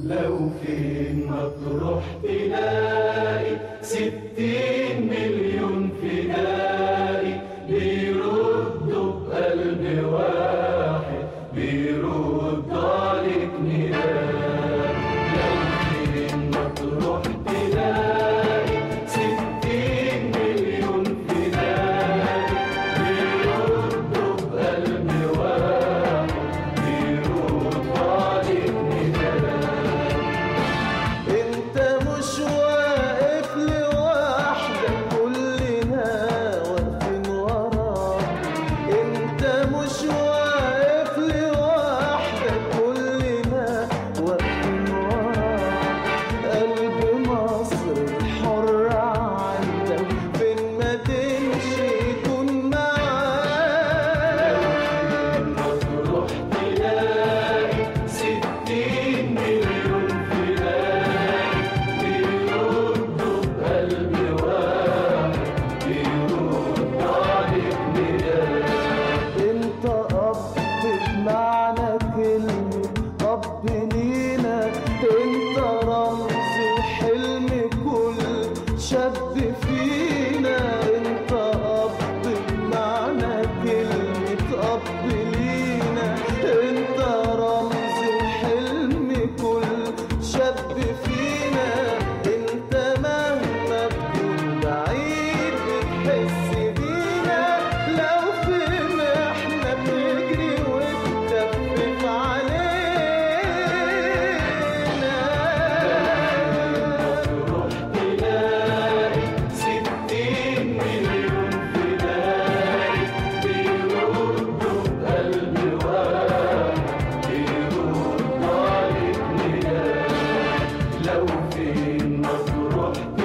لو فين ما تروح تلاقي ستين مليون فدائي بيردوا بقلب واحد بيردوا عليك نداء لو فين ما تروح تلاقي ستين مليون فدائي بيردوا بقلب واحد بيردوا عليك نداء انت مش واقف لوحدك كلنا واقفين وراك انت مش واقف لوحدك كلنا واقفين وراك قلب مصر الحر عندك فين ما تمشي يكون معاك ما تروح تلاقي ستين مليون فدائي بيردوا بقلب واحد بيردوا عليك نداء انت اب بمعنى كلمة اب لينا انت رمز وحلم كل شاب فينا انت اب بمعنى كلمة اب لينا انت رمز وحلم كل شاب فينا انت مهما تكون بعيد بتحس بينا لو في محنة بتجري وتخفف علينا تروح تلاقي ستين مليون فدائي بيردوا بقلب واحد بيردوا عليك نداء لو فين ما تروح